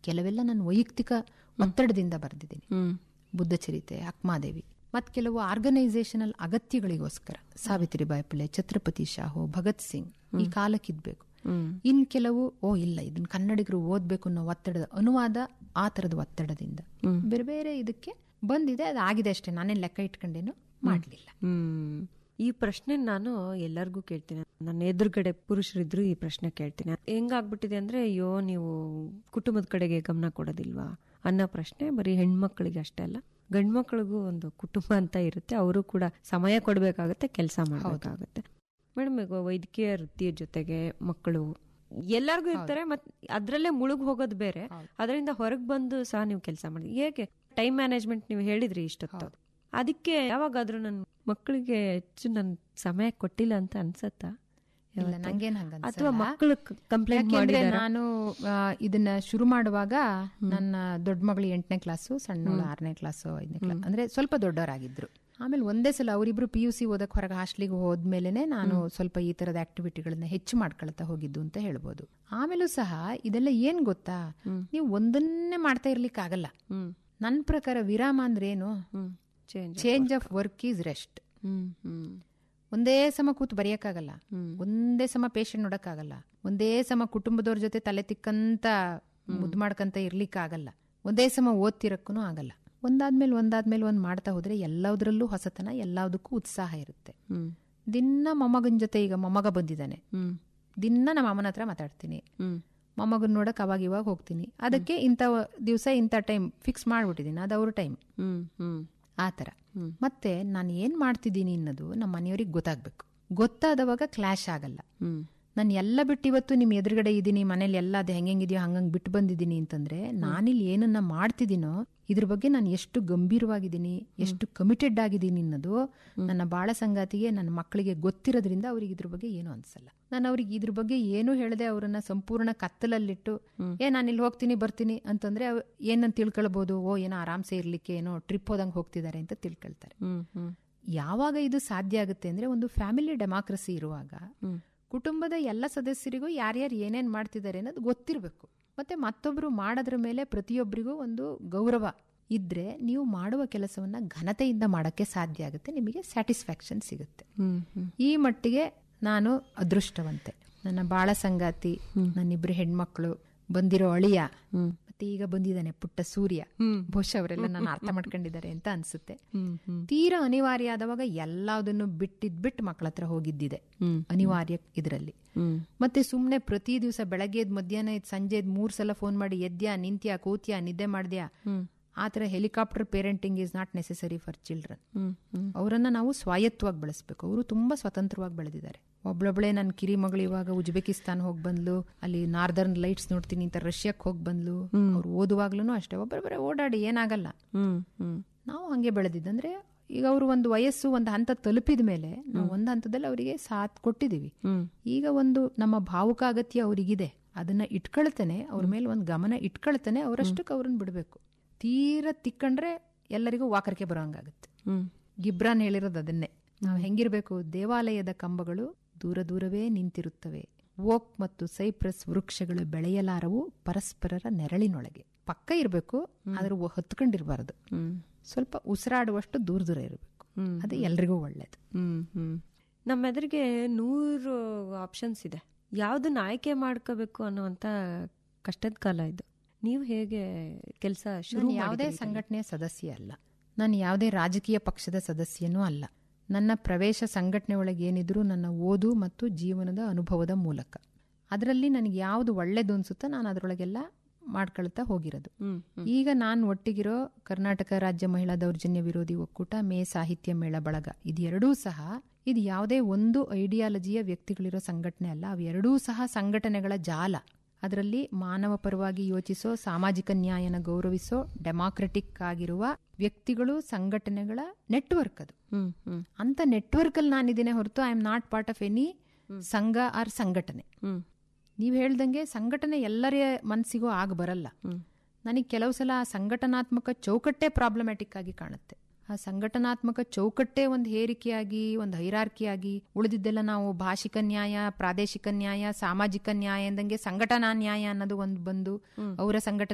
ಕೆಲವೆಲ್ಲ ನಾನು ವೈಯಕ್ತಿಕ ಒತ್ತಡದಿಂದ ಬರೆದಿದ್ದೀನಿ ಹ್ಮ್ ಬುದ್ಧ ಚರಿತೆ ಅಕ್ಮಾದೇವಿ ಮತ್ತು ಕೆಲವು ಆರ್ಗನೈಸೇಷನಲ್ ಅಗತ್ಯಗಳಿಗೋಸ್ಕರ ಸಾವಿತ್ರಿಬಾಯಿ ಪುಲೆ ಛತ್ರಪತಿ ಶಾಹು ಭಗತ್ ಸಿಂಗ್ ಈ ಕಾಲಕ್ಕಿದ್ಬೇಕು ಹ್ಮ್ ಇನ್ ಕೆಲವು ಓ ಇಲ್ಲ ಇದನ್ನ ಕನ್ನಡಿಗರು ಓದ್ಬೇಕು ಅನ್ನೋ ಒತ್ತಡದ ಅನುವಾದ ಆ ತರದ ಒತ್ತಡದಿಂದ ಬೇರೆ ಬೇರೆ ಇದಕ್ಕೆ ಬಂದಿದೆ ಅದು ಆಗಿದೆ ಅಷ್ಟೇ ನಾನೇನ್ ಲೆಕ್ಕ ಇಟ್ಕೊಂಡೇನು ಮಾಡ್ಲಿಲ್ಲ ಹ್ಮ್ ಈ ಪ್ರಶ್ನೆ ನಾನು ಎಲ್ಲರಿಗೂ ಕೇಳ್ತೀನಿ ನನ್ನ ಎದುರುಗಡೆ ಪುರುಷರಿದ್ರು ಈ ಪ್ರಶ್ನೆ ಕೇಳ್ತೀನಿ ಹೆಂಗಾಗ್ಬಿಟ್ಟಿದೆ ಅಂದ್ರೆ ಅಯ್ಯೋ ನೀವು ಕುಟುಂಬದ ಕಡೆಗೆ ಗಮನ ಕೊಡೋದಿಲ್ವಾ ಅನ್ನೋ ಪ್ರಶ್ನೆ ಬರೀ ಹೆಣ್ಮಕ್ಳಿಗೆ ಅಷ್ಟೇ ಅಲ್ಲ ಗಂಡ್ಮಕ್ಳಿಗೂ ಒಂದು ಕುಟುಂಬ ಅಂತ ಇರುತ್ತೆ ಅವರು ಕೂಡ ಸಮಯ ಕೊಡಬೇಕಾಗತ್ತೆ ಕೆಲಸ ಮಾಡಬೇಕಾಗತ್ತೆ ಮೇಡಮ್ ಈಗ ವೈದ್ಯಕೀಯ ವೃತ್ತಿಯ ಜೊತೆಗೆ ಮಕ್ಕಳು ಎಲ್ಲರಿಗೂ ಇರ್ತಾರೆ ಮತ್ ಅದ್ರಲ್ಲೇ ಮುಳುಗ್ ಹೋಗೋದು ಬೇರೆ ಅದರಿಂದ ಹೊರಗೆ ಬಂದು ಸಹ ನೀವು ಕೆಲಸ ಮಾಡಿ ಹೇಗೆ ಟೈಮ್ ಮ್ಯಾನೇಜ್ಮೆಂಟ್ ನೀವು ಹೇಳಿದ್ರಿ ಇಷ್ಟೊತ್ತು ಅದಕ್ಕೆ ಯಾವಾಗಾದ್ರೂ ನನ್ನ ಮಕ್ಕಳಿಗೆ ಹೆಚ್ಚು ನನ್ ಸಮಯ ಕೊಟ್ಟಿಲ್ಲ ಅಂತ ಅನ್ಸತ್ತಾ ಇಲ್ಲ ನಂಗೇನ್ ಹಂಗ ಅಥವಾ ಮಕ್ಕಳು ಕಂಪ್ಲೇಂಟ್ ಯಾಕೆಂದ್ರೆ ಮಾಡಿದಾರ ನಾನು ಆ, ಇದನ್ನ ಶುರು ಮಾಡುವಾಗ ನನ್ನ ದೊಡ್ಡ ಮಗಳು ಎಂಟನೇ ಕ್ಲಾಸು ಸಣ್ಣವಳು ಆರನೇ ಕ್ಲಾಸು ಐದನೇ ಕ್ಲಾಸ್ ಅಂದ್ರೆ ಸ್ವಲ್ಪ ದೊಡ್ಡವರಾಗಿದ್ರು ಆಮೇಲೆ ಒಂದೇ ಸಲ ಅವರಿಬ್ರು ಪಿ ಯು ಸಿ ಓದಕ್ ಹೊರಗೆ ಹಾಸ್ಟ್ಲಿಗೆ ಹೋದ್ಮೇಲೆನೆ ನಾನು ಸ್ವಲ್ಪ ಈ ತರದ ಆಕ್ಟಿವಿಟಿಗಳನ್ನ ಹೆಚ್ಚು ಮಾಡ್ಕೊಳ್ತಾ ಹೋಗಿದ್ದು ಅಂತ ಹೇಳ್ಬೋದು ಆಮೇಲೂ ಸಹ ಇದೆಲ್ಲ ಏನ್ ಗೊತ್ತಾ ನೀವು ಒಂದನ್ನೇ ಮಾಡ್ತಾ ಇರ್ಲಿಕ್ಕೆ ಆಗಲ್ಲ ಹ್ಮ್ ನನ್ನ ಪ್ರಕಾರ ವಿರಾಮ ಅಂದ್ರೆ ಏನು hmm change change of work is rest hmm hmm ಒಂದೇ ಸಮ ಕೂತು ಬರೆಯಕ್ಕಾಗಲ್ಲ ಒಂದೇ ಸಮ ಪೇಷಂಟ್ ನೋಡಕ್ಕಾಗಲ್ಲ ಒಂದೇ ಸಮ ಕುಟುಂಬದವ್ರ ಜೊತೆ ತಲೆ ತಿಕ್ಕಂತ ಮುದ್ದು ಮಾಡ್ಕಂತ ಇರ್ಲಿಕ್ಕಾಗಲ್ಲ ಒಂದೇ ಸಮ ಓದ್ತಿರಕ್ಕೂ ಆಗಲ್ಲ ಒಂದಾದ್ಮೇಲೆ ಒಂದಾದ್ಮೇಲೆ ಒಂದ್ ಮಾಡ್ತಾ ಹೋದ್ರೆ ಎಲ್ಲದರಲ್ಲೂ ಹೊಸತನ ಎಲ್ಲದಕ್ಕೂ ಉತ್ಸಾಹ ಇರುತ್ತೆ ಹ್ಮ್ ದಿನ ಮೊಮ್ಮಗನ ಜೊತೆ ಈಗ ಮೊಮ್ಮಗ ಬಂದಿದ್ದಾನೆ ಹ್ಮ್ ದಿನ ನಮ್ಮ ಅಮ್ಮನ ಹತ್ರ ಮಾತಾಡ್ತೀನಿ ಹ್ಮ್ ಮೊಮ್ಮಗನ್ ನೋಡಕ್ ಅವಾಗ ಇವಾಗ ಹೋಗ್ತೀನಿ ಅದಕ್ಕೆ ಇಂಥ ದಿವಸ ಇಂಥ ಟೈಮ್ ಫಿಕ್ಸ್ ಮಾಡ್ಬಿಟ್ಟಿದ್ದೀನಿ ಅದು ಅವ್ರ ಟೈಮ್ ಹ್ಮ್ ಹ್ಮ್ ಆ ಥರ ಮತ್ತೆ ನಾನು ಏನ್ ಮಾಡ್ತಿದ್ದೀನಿ ಅನ್ನೋದು ನಮ್ಮ ಮನೆಯವ್ರಿಗೆ ಗೊತ್ತಾಗ್ಬೇಕು ಗೊತ್ತಾದವಾಗ ಕ್ಲಾಶ್ ಆಗಲ್ಲ ಹ್ಮ್ ನಾನು ಎಲ್ಲ ಬಿಟ್ಟು ಇವತ್ತು ನಿಮ್ ಎದುರುಗಡೆ ಇದ್ದೀನಿ ಮನೇಲಿ ಎಲ್ಲ ಅದು ಹೆಂಗೆಂಗಿದೆಯೋ ಹಂಗಂಗ್ ಬಿಟ್ಟು ಬಂದಿದ್ದೀನಿ ಅಂತಂದ್ರೆ ನಾನಿಲ್ಲಿ ಏನನ್ನ ಮಾಡ್ತಿದ್ದೀನೋ ಇದ್ರ ಬಗ್ಗೆ ನಾನು ಎಷ್ಟು ಗಂಭೀರವಾಗಿದ್ದೀನಿ ಎಷ್ಟು ಕಮಿಟೆಡ್ ಆಗಿದ್ದೀನಿ ಅನ್ನೋದು ನನ್ನ ಬಾಳ ಸಂಗಾತಿಗೆ ನನ್ನ ಮಕ್ಕಳಿಗೆ ಗೊತ್ತಿರೋದ್ರಿಂದ ಅವ್ರಿಗೆ ಇದ್ರ ಬಗ್ಗೆ ಏನು ಅನ್ಸಲ್ಲ ನಾನು ಅವ್ರಿಗೆ ಇದ್ರ ಬಗ್ಗೆ ಏನು ಹೇಳದೆ ಅವರನ್ನ ಸಂಪೂರ್ಣ ಕತ್ತಲಲ್ಲಿಟ್ಟು ಏ ನಾನು ಇಲ್ಲಿ ಹೋಗ್ತೀನಿ ಬರ್ತೀನಿ ಅಂತಂದ್ರೆ ಅವ್ ಏನಂತ ತಿಳ್ಕೊಳ್ಬಹುದು ಓ ಏನೋ ಆರಾಮ್ಸೆ ಇರ್ಲಿಕ್ಕೆ ಏನೋ ಟ್ರಿಪ್ ಹೋದಂಗೆ ಹೋಗ್ತಿದ್ದಾರೆ ಅಂತ ತಿಳ್ಕೊಳ್ತಾರೆ ಹ್ಮ್ ಹ್ಮ್ ಯಾವಾಗ ಇದು ಸಾಧ್ಯ ಆಗುತ್ತೆ ಅಂದ್ರೆ ಒಂದು ಫ್ಯಾಮಿಲಿ ಡೆಮಾಕ್ರಸಿ ಇರುವಾಗ ಕುಟುಂಬದ ಎಲ್ಲ ಸದಸ್ಯರಿಗೂ ಯಾರ್ಯಾರು ಏನೇನ್ ಮಾಡ್ತಿದ್ದಾರೆ ಅನ್ನೋದು ಗೊತ್ತಿರಬೇಕು ಮತ್ತೆ ಮತ್ತೊಬ್ರು ಮಾಡೋದ್ರ ಮೇಲೆ ಪ್ರತಿಯೊಬ್ಬರಿಗೂ ಒಂದು ಗೌರವ ಇದ್ರೆ ನೀವು ಮಾಡುವ ಕೆಲಸವನ್ನ ಘನತೆಯಿಂದ ಮಾಡಕ್ಕೆ ಸಾಧ್ಯ ಆಗುತ್ತೆ ನಿಮಗೆ ಸ್ಯಾಟಿಸ್ಫ್ಯಾಕ್ಷನ್ ಸಿಗುತ್ತೆ ಹ್ಮ್ ಹ್ಮ್ ಈ ಮಟ್ಟಿಗೆ ನಾನು ಅದೃಷ್ಟವಂತೆ ನನ್ನ ಬಾಳ ಸಂಗಾತಿ ನನ್ನಿಬ್ರು ಹೆಣ್ಮಕ್ಳು ಬಂದಿರೋ ಅಳಿಯ ಮತ್ತೆ ಈಗ ಬಂದಿದ್ದಾನೆ ಪುಟ್ಟ ಸೂರ್ಯ ಬಹುಶಃ ಅವರೆಲ್ಲ ನಾನು ಅರ್ಥ ಮಾಡ್ಕೊಂಡಿದ್ದಾರೆ ಅಂತ ಅನ್ಸುತ್ತೆ ತೀರಾ ಅನಿವಾರ್ಯ ಆದವಾಗ ಎಲ್ಲದನ್ನು ಬಿಟ್ಟಿದ್ ಬಿಟ್ಟು ಮಕ್ಕಳ ಹತ್ರ ಹೋಗಿದ್ದಿದೆ ಅನಿವಾರ್ಯ ಇದರಲ್ಲಿ ಮತ್ತೆ ಸುಮ್ನೆ ಪ್ರತಿ ದಿವಸ ಬೆಳಗ್ಗೆ ಎದ್ದು ಮಧ್ಯಾಹ್ನ ಎದ್ದು ಸಂಜೆ ಎದ್ದು ಮೂರ್ ಸಲ ಫೋನ್ ಮಾಡಿ ಎದ್ಯಾ ನಿಂತ್ಯಾ ಕೂತ್ಯಾ ನಿದ್ದೆ ಮಾಡ್ದ್ಯಾ ಆ ತರ helicopter parenting is not necessary for children ಅವರನ್ನ ನಾವು ಸ್ವಾಯತ್ತವಾಗಿ ಬೆಳೆಸ್ಬೇಕು ಅವರು ತುಂಬಾ ಸ್ವತಂತ್ರವಾಗಿ ಬೆಳೆದಿದ್ದಾರೆ ಒಬ್ಳೊಬ್ಳೆ ನನ್ನ ಕಿರಿ ಮಗಳು ಇವಾಗ ಉಜ್ಬೇಕಿಸ್ತಾನ್ ಹೋಗಿ ಬಂದ್ಲು ಅಲ್ಲಿ ನಾರ್ದರ್ನ್ ಲೈಟ್ಸ್ ನೋಡ್ತೀನಿ ಅಂತ ರಷ್ಯಾಕ್ ಹೋಗಿ ಬಂದ್ಲು ಅವ್ರು ಓದುವಾಗ್ಲೂ ಅಷ್ಟೇ ಒಬ್ಬರೊಬ್ಬರೇ ಓಡಾಡಿ ಏನಾಗಲ್ಲ ಹ್ಮ್ ಹ್ಮ್ ನಾವು ಹಂಗೆ ಬೆಳೆದಿದ್ದಂದ್ರೆ ಈಗ ಅವರು ಒಂದು ವಯಸ್ಸು ಒಂದು ಹಂತ ತಲುಪಿದ ಮೇಲೆ ನಾವು ಒಂದು ಹಂತದಲ್ಲಿ ಅವರಿಗೆ ಸಾಥ್ ಕೊಟ್ಟಿದೀವಿ ಈಗ ಒಂದು ನಮ್ಮ ಭಾವುಕ ಅಗತ್ಯ ಅವರಿಗಿದೆ ಅದನ್ನ ಇಟ್ಕೊಳ್ತಾನೆ ಅವ್ರ ಮೇಲೆ ಒಂದು ಗಮನ ಇಟ್ಕೊಳ್ತಾನೆ ಅವರಷ್ಟಕ್ಕೆ ಅವ್ರನ್ನ ಬಿಡಬೇಕು ತೀರ ತಿಕ್ಕಂಡ್ರೆ ಎಲ್ಲರಿಗೂ ವಾಕರಿಕೆ ಬರೋಂಗಾಗುತ್ತೆ ಹ್ಮ್ ಗಿಬ್ರಾನ್ ಹೇಳಿರೋದು ಅದನ್ನೇ ನಾವು ಹೆಂಗಿರ್ಬೇಕು ದೇವಾಲಯದ ಕಂಬಗಳು ದೂರ ದೂರವೇ ನಿಂತಿರುತ್ತವೆ ಓಕ್ ಮತ್ತು ಸೈಪ್ರಸ್ ವೃಕ್ಷಗಳು ಬೆಳೆಯಲಾರವು ಪರಸ್ಪರರ ನೆರಳಿನೊಳಗೆ ಪಕ್ಕ ಇರಬೇಕು ಆದ್ರೆ ಒ- ಹೊತ್ಕೊಂಡಿರ್ಬಾರ್ದು ಹ್ಮ್ ಸ್ವಲ್ಪ ಉಸಿರಾಡುವಷ್ಟು ದೂರ ದೂರ ಇರಬೇಕು ಅದು ಎಲ್ರಿಗೂ ಒಳ್ಳೇದು ಹ್ಮ್ ಹ್ಮ್ ನಮ್ಮ ಎದುರಿಗೆ ನೂರು ಆಪ್ಷನ್ಸ್ ಇದೆ ಯಾವ್ದನ್ನ ಆಯ್ಕೆ ಮಾಡ್ಕೋಬೇಕು ಅನ್ನುವಂತ ಕಷ್ಟದ ಕಾಲ ಇದು ನೀವು ಹೇಗೆ ಕೆಲಸ ಶುರು ನಾನು ಯಾವುದೇ ಮಾಡಿದ್ರಿ? ಸಂಘಟನೆಯ ಸದಸ್ಯ ಅಲ್ಲ ನಾನು ಯಾವುದೇ ರಾಜಕೀಯ ಪಕ್ಷದ ಸದಸ್ಯನೂ ಅಲ್ಲ ನನ್ನ ಪ್ರವೇಶ ಸಂಘಟನೆ ಒಳಗೆ ಏನಿದ್ರು ನನ್ನ ಓದು ಮತ್ತು ಜೀವನದ ಅನುಭವದ ಮೂಲಕ ಅದರಲ್ಲಿ ನನಗೆ ಯಾವುದು ಒಳ್ಳೇದು ಅನ್ಸುತ್ತೋ ನಾನು ಅದರೊಳಗೆಲ್ಲ ಮಾಡ್ಕೊಳ್ತಾ ಹೋಗಿರೋದು ಹ್ಮ್ ಈಗ ನಾನು ಒಟ್ಟಿಗಿರೋ ಕರ್ನಾಟಕ ರಾಜ್ಯ ಮಹಿಳಾ ದೌರ್ಜನ್ಯ ವಿರೋಧಿ ಒಕ್ಕೂಟ ಮೇ ಸಾಹಿತ್ಯ ಮೇಳ ಬಳಗ ಇದೆರಡೂ ಸಹ ಇದು ಯಾವುದೇ ಒಂದು ಐಡಿಯಾಲಜಿಯ ವ್ಯಕ್ತಿಗಳಿರೋ ಸಂಘಟನೆ ಅಲ್ಲ ಅವೆರಡೂ ಸಹ ಸಂಘಟನೆಗಳ ಜಾಲ ಅದರಲ್ಲಿ ಮಾನವ ಪರವಾಗಿ ಯೋಚಿಸೋ ಸಾಮಾಜಿಕ ನ್ಯಾಯನ ಗೌರವಿಸೋ ಡೆಮಾಕ್ರೆಟಿಕ್ ಆಗಿರುವ ವ್ಯಕ್ತಿಗಳು ಸಂಘಟನೆಗಳ ನೆಟ್ವರ್ಕ್ ಅದು ಹ್ಮ್ ಹ್ಮ್ ಅಂತ ನೆಟ್ವರ್ಕ್ ಅಲ್ಲಿ ನಾನಿದ್ದೇನೆ ಹೊರತು I am not part of any ಸಂಘ ಆರ್ ಸಂಘಟನೆ ಹ್ಮ್ ನೀವು ಹೇಳ್ದಂಗೆ ಸಂಘಟನೆ ಎಲ್ಲರ ಮನಸ್ಸಿಗೂ ಆಗ ಬರಲ್ಲ ನನಗೆ ಕೆಲವು ಸಲ ಆ ಸಂಘಟನಾತ್ಮಕ ಚೌಕಟ್ಟೆ ಪ್ರಾಬ್ಲಮ್ಯಾಟಿಕ್ ಆಗಿ ಕಾಣುತ್ತೆ ಆ ಸಂಘಟನಾತ್ಮಕ ಚೌಕಟ್ಟೆ ಒಂದು ಹೇರಿಕೆಯಾಗಿ ಒಂದು ಹೈರಾರ್ಕಿಯಾಗಿ ಉಳಿದಿದ್ದೆಲ್ಲ ನಾವು ಭಾಷಿಕ ನ್ಯಾಯ ಪ್ರಾದೇಶಿಕ ನ್ಯಾಯ ಸಾಮಾಜಿಕ ನ್ಯಾಯ ಎಂದಂಗೆ ಸಂಘಟನಾ ನ್ಯಾಯ ಅನ್ನೋದು ಒಂದು ಬಂದು ಅವರ ಸಂಘಟನೆ